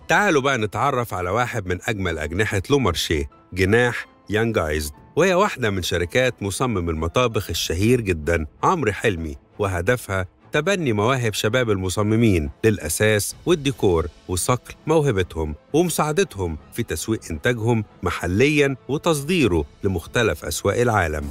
تعالوا بقى نتعرف على واحد من أجمل أجنحة لومارشيه جناح يانج ايزد وهي واحدة من شركات مصمم المطابخ الشهير جدا عمرو حلمي وهدفها تبني مواهب شباب المصممين للأساس والديكور وصقل موهبتهم ومساعدتهم في تسويق إنتاجهم محلياً وتصديره لمختلف أسواق العالم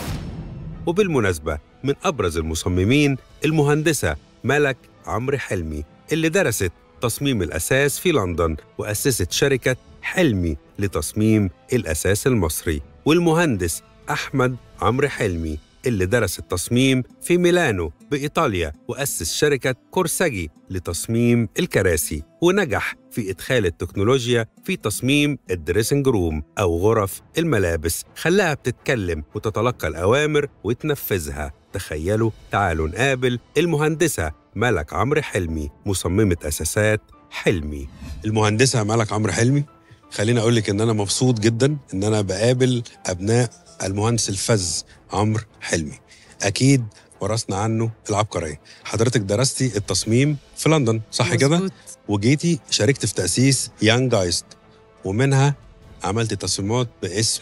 وبالمناسبة من أبرز المصممين المهندسة ملك عمرو حلمي اللي درست تصميم الأساس في لندن وأسست شركة حلمي لتصميم الأساس المصري والمهندس أحمد عمرو حلمي اللي درس التصميم في ميلانو بإيطاليا وأسس شركة كورساجي لتصميم الكراسي ونجح في إدخال التكنولوجيا في تصميم الدريسنج روم أو غرف الملابس خلاها بتتكلم وتتلقى الأوامر وتنفذها تخيلوا تعالوا نقابل المهندسة ملك عمرو حلمي مصممة أساسات حلمي المهندسة ملك عمرو حلمي خليني أقول لك إن أنا مبسوط جدا إن أنا بقابل أبناء المهندس الفذ عمرو حلمي أكيد ورثنا عنه العبقرية حضرتك درستي التصميم في لندن صح كده؟ مظبوط. وجيتي شاركت في تأسيس يانج ايست ومنها عملت تصميمات باسم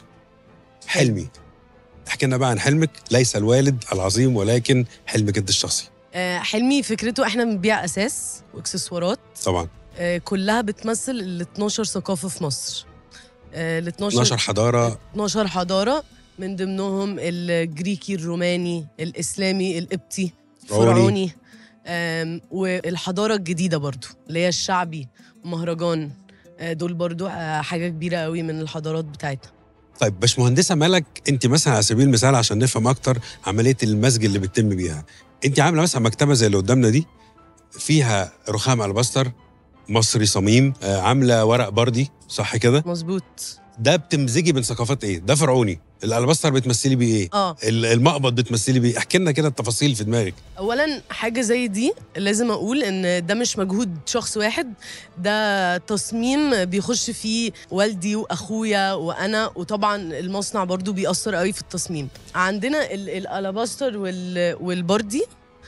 حلمي احكي لنا بقى عن حلمك ليس الوالد العظيم ولكن حلمك انت الشخصي آه، حلمي فكرته احنا بنبيع اساس واكسسوارات طبعا آه، كلها بتمثل ال 12 ثقافه في مصر آه، ال 12 12 حضاره 12 حضاره من ضمنهم الجريكي الروماني الاسلامي القبطي فرعوني. الفرعوني آم، والحضاره الجديده برضو اللي هي الشعبي مهرجان آه، دول برضو آه، حاجه كبيره قوي من الحضارات بتاعتنا طيب باشمهندسه ملك انت مثلا على سبيل المثال عشان نفهم اكتر عمليه المزج اللي بتتم بيها انت عامله مثلا مكتبه زي اللي قدامنا دي فيها رخام البستر مصري صميم آه، عامله ورق بردي صح كده مظبوط ده بتمزجي بين ثقافات ايه ده فرعوني الالبستر بتمثلي بيه ايه اه ال- المقبض بتمثلي بيه احكي لنا كده التفاصيل في دماغك اولا حاجه زي دي لازم اقول ان ده مش مجهود شخص واحد ده تصميم بيخش فيه والدي واخويا وانا وطبعا المصنع برضو بيأثر قوي في التصميم عندنا ال- الالاباستر وال- والبردي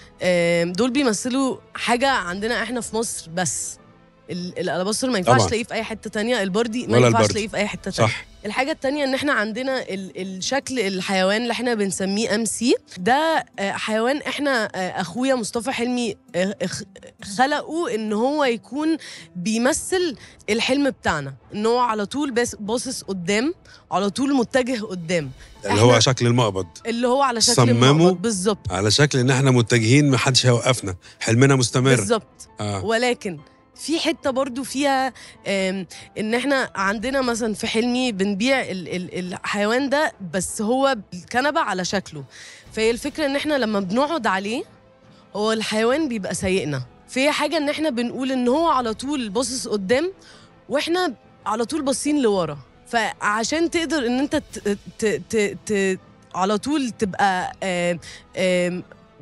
آم، دول بيمثلوا حاجه عندنا احنا في مصر بس ال- الالاباستر ما ينفعش طبعاً. تلاقيه في اي حته تانية البردي ما ولا ينفعش البردي. تلاقيه في اي حته تانية صح الحاجة التانية ان احنا عندنا ال- الشكل الحيوان اللي احنا بنسميه ام سي ده آه، حيوان احنا آه، اخويا مصطفى حلمي آه، اخ- خلقه ان هو يكون بيمثل الحلم بتاعنا ان هو على طول باس- باصص قدام على طول متجه قدام اللي هو إحنا- شكل المقبض اللي هو على شكل صممه المقبض بالظبط على شكل ان احنا متجهين محدش هيوقفنا حلمنا مستمر بالظبط آه. ولكن في حته برضو فيها آم، ان احنا عندنا مثلا في حلمي بنبيع ال ال الحيوان ده بس هو الكنبه على شكله فهي الفكره ان احنا لما بنقعد عليه هو الحيوان بيبقى سايقنا فهي حاجه ان احنا بنقول ان هو على طول باصص قدام واحنا على طول باصين لورا فعشان تقدر ان انت ت ت ت ت على طول تبقى آم، آم،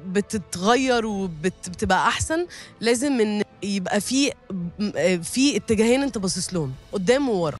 بتتغير وبتبقى احسن لازم ان يبقى في في اتجاهين انت باصص لهم قدام وورا